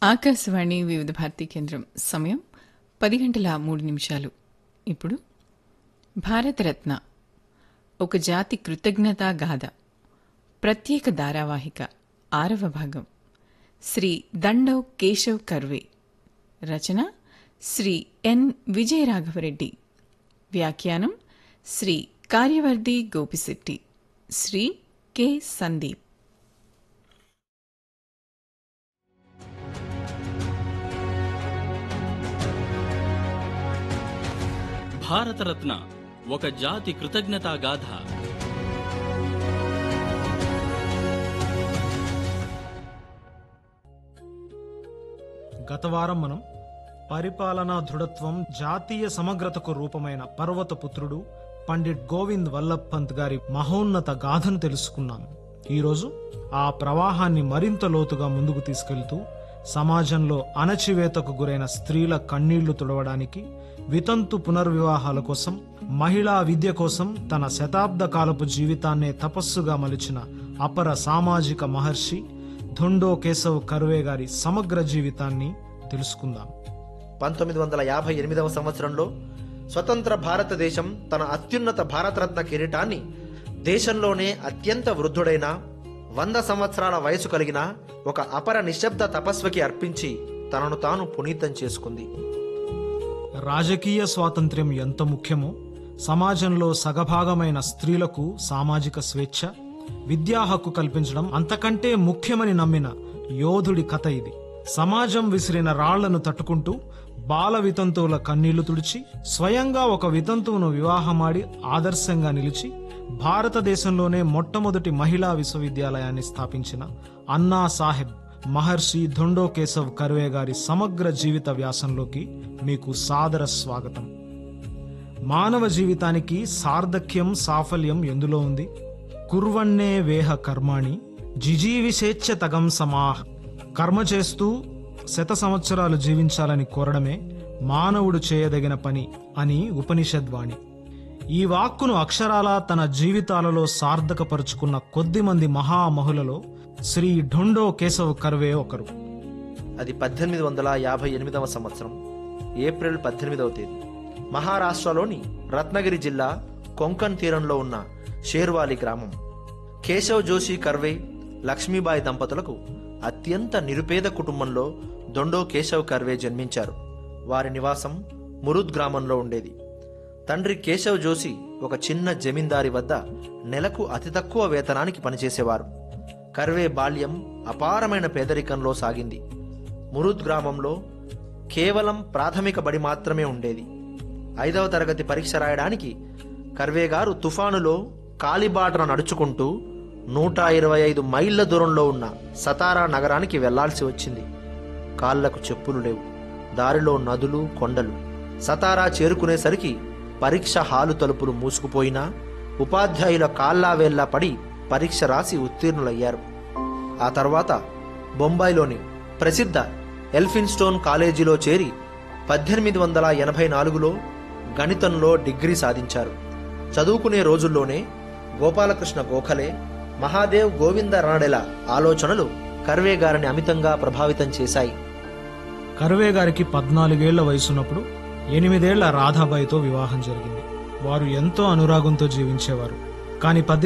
ఆకాశవాణి వివిధ భారతీ కేంద్రం సమయం పది గంటల మూడు నిమిషాలు ఇప్పుడు భారతరత్న ఒక జాతి కృతజ్ఞతా గాథ ప్రత్యేక ధారావాహిక ఆరవ భాగం శ్రీ దండవ్ కేశవ్ కర్వే రచన శ్రీ ఎన్ విజయరాఘవరెడ్డి వ్యాఖ్యానం శ్రీ కార్యవర్ధి గోపిశెట్టి శ్రీ కె సందీప్ భారతరత్న ఒక జాతి కృతజ్ఞతా గాథ గత వారం మనం పరిపాలనా దృఢత్వం జాతీయ సమగ్రతకు రూపమైన పర్వత పుత్రుడు పండిట్ గోవింద్ వల్లభ్ పంత్ గారి మహోన్నత గాథను తెలుసుకున్నాం ఈరోజు ఆ ప్రవాహాన్ని మరింత లోతుగా ముందుకు తీసుకెళ్తూ సమాజంలో అణచివేతకు గురైన స్త్రీల కన్నీళ్లు తుడవడానికి వితంతు పునర్వివాహాల కోసం మహిళా విద్య కోసం తన శతాబ్ద కాలపు జీవితాన్నే తపస్సుగా మలిచిన అపర సామాజిక మహర్షి ధొండో కేశవ్ కర్వే గారి సమగ్ర జీవితాన్ని తెలుసుకుందాం పంతొమ్మిది వందల యాభై ఎనిమిదవ సంవత్సరంలో స్వతంత్ర భారతదేశం తన అత్యున్నత భారతరత్న కిరీటాన్ని దేశంలోనే అత్యంత వృద్ధుడైన వంద సంవత్సరాల వయసు కలిగిన ఒక అపర నిశ్శబ్ద తపస్వికి అర్పించి తనను తాను పునీతం చేసుకుంది రాజకీయ స్వాతంత్ర్యం ఎంత ముఖ్యమో సమాజంలో సగభాగమైన స్త్రీలకు సామాజిక స్వేచ్ఛ విద్యా హక్కు కల్పించడం అంతకంటే ముఖ్యమని నమ్మిన యోధుడి కథ ఇది సమాజం విసిరిన రాళ్లను తట్టుకుంటూ బాల వితంతువుల కన్నీళ్లు తుడిచి స్వయంగా ఒక వితంతువును వివాహమాడి ఆదర్శంగా నిలిచి భారతదేశంలోనే మొట్టమొదటి మహిళా విశ్వవిద్యాలయాన్ని స్థాపించిన అన్నా సాహెబ్ మహర్షి ధొండో కేశవ్ కర్వే గారి సమగ్ర జీవిత వ్యాసంలోకి మీకు సాదర స్వాగతం మానవ జీవితానికి సార్థక్యం సాఫల్యం ఎందులో ఉంది కుర్వన్నే వేహ కర్మాణి జిజీవిషేచ్ఛ తగం సమాహ్ కర్మ చేస్తూ శత సంవత్సరాలు జీవించాలని కోరడమే మానవుడు చేయదగిన పని అని ఉపనిషద్వాణి ఈ వాక్కును అక్షరాలా తన జీవితాలలో సార్థకపరుచుకున్న కొద్దిమంది మహామహులలో శ్రీ ఢొండో కేశవ్ కర్వే ఒకరు అది పద్దెనిమిది వందల యాభై ఎనిమిదవ సంవత్సరం ఏప్రిల్ పద్దెనిమిదవ తేదీ మహారాష్ట్రలోని రత్నగిరి జిల్లా కొంకన్ తీరంలో ఉన్న షేర్వాలి గ్రామం కేశవ్ జోషి కర్వే లక్ష్మీబాయి దంపతులకు అత్యంత నిరుపేద కుటుంబంలో దొండో కేశవ్ కర్వే జన్మించారు వారి నివాసం మురుద్ గ్రామంలో ఉండేది తండ్రి కేశవ్ జోషి ఒక చిన్న జమీందారి వద్ద నెలకు అతి తక్కువ వేతనానికి పనిచేసేవారు కర్వే బాల్యం అపారమైన పేదరికంలో సాగింది మురుద్ గ్రామంలో కేవలం ప్రాథమిక బడి మాత్రమే ఉండేది ఐదవ తరగతి పరీక్ష రాయడానికి కర్వే గారు తుఫానులో కాలిబాటన నడుచుకుంటూ నూట ఇరవై ఐదు మైళ్ళ దూరంలో ఉన్న సతారా నగరానికి వెళ్లాల్సి వచ్చింది కాళ్లకు చెప్పులు లేవు దారిలో నదులు కొండలు సతారా చేరుకునేసరికి పరీక్ష హాలు తలుపులు మూసుకుపోయినా ఉపాధ్యాయుల కాళ్ళా వేళ్లా పడి పరీక్ష రాసి ఉత్తీర్ణులయ్యారు ఆ తర్వాత బొంబాయిలోని ప్రసిద్ధ ఎల్ఫిన్స్టోన్ కాలేజీలో చేరి పద్దెనిమిది వందల ఎనభై నాలుగులో గణితంలో డిగ్రీ సాధించారు చదువుకునే రోజుల్లోనే గోపాలకృష్ణ గోఖలే మహాదేవ్ గోవింద రాణెల ఆలోచనలు కర్వే గారిని అమితంగా ప్రభావితం చేశాయి కర్వే గారికి పద్నాలుగేళ్ల వయసున్నప్పుడు ఎనిమిదేళ్ల రాధాబాయితో వివాహం జరిగింది వారు ఎంతో అనురాగంతో జీవించేవారు కానీ